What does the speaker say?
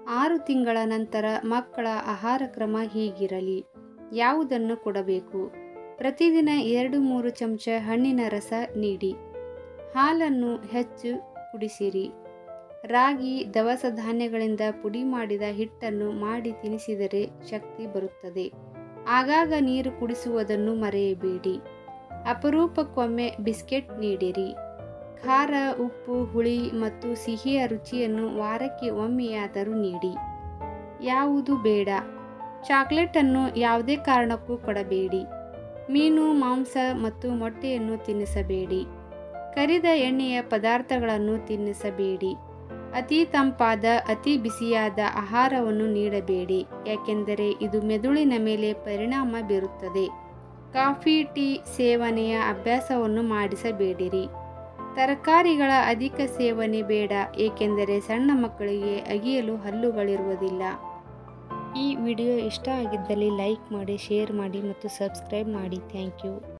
ಆರು ತಿಂಗಳ ನಂತರ ಮಕ್ಕಳ ಆಹಾರ ಕ್ರಮ ಹೀಗಿರಲಿ ಯಾವುದನ್ನು ಕೊಡಬೇಕು ಪ್ರತಿದಿನ ಎರಡು ಮೂರು ಚಮಚ ಹಣ್ಣಿನ ರಸ ನೀಡಿ ಹಾಲನ್ನು ಹೆಚ್ಚು ಕುಡಿಸಿರಿ ರಾಗಿ ದವಸ ಧಾನ್ಯಗಳಿಂದ ಪುಡಿ ಮಾಡಿದ ಹಿಟ್ಟನ್ನು ಮಾಡಿ ತಿನ್ನಿಸಿದರೆ ಶಕ್ತಿ ಬರುತ್ತದೆ ಆಗಾಗ ನೀರು ಕುಡಿಸುವುದನ್ನು ಮರೆಯಬೇಡಿ ಅಪರೂಪಕ್ಕೊಮ್ಮೆ ಬಿಸ್ಕೆಟ್ ನೀಡಿರಿ ಖಾರ ಉಪ್ಪು ಹುಳಿ ಮತ್ತು ಸಿಹಿಯ ರುಚಿಯನ್ನು ವಾರಕ್ಕೆ ಒಮ್ಮೆಯಾದರೂ ನೀಡಿ ಯಾವುದು ಬೇಡ ಚಾಕ್ಲೇಟನ್ನು ಯಾವುದೇ ಕಾರಣಕ್ಕೂ ಕೊಡಬೇಡಿ ಮೀನು ಮಾಂಸ ಮತ್ತು ಮೊಟ್ಟೆಯನ್ನು ತಿನ್ನಿಸಬೇಡಿ ಕರಿದ ಎಣ್ಣೆಯ ಪದಾರ್ಥಗಳನ್ನು ತಿನ್ನಿಸಬೇಡಿ ಅತಿ ತಂಪಾದ ಅತಿ ಬಿಸಿಯಾದ ಆಹಾರವನ್ನು ನೀಡಬೇಡಿ ಯಾಕೆಂದರೆ ಇದು ಮೆದುಳಿನ ಮೇಲೆ ಪರಿಣಾಮ ಬೀರುತ್ತದೆ ಕಾಫಿ ಟೀ ಸೇವನೆಯ ಅಭ್ಯಾಸವನ್ನು ಮಾಡಿಸಬೇಡಿರಿ ತರಕಾರಿಗಳ ಅಧಿಕ ಸೇವನೆ ಬೇಡ ಏಕೆಂದರೆ ಸಣ್ಣ ಮಕ್ಕಳಿಗೆ ಅಗಿಯಲು ಹಲ್ಲುಗಳಿರುವುದಿಲ್ಲ ಈ ವಿಡಿಯೋ ಇಷ್ಟ ಆಗಿದ್ದಲ್ಲಿ ಲೈಕ್ ಮಾಡಿ ಶೇರ್ ಮಾಡಿ ಮತ್ತು ಸಬ್ಸ್ಕ್ರೈಬ್ ಮಾಡಿ ಥ್ಯಾಂಕ್ ಯು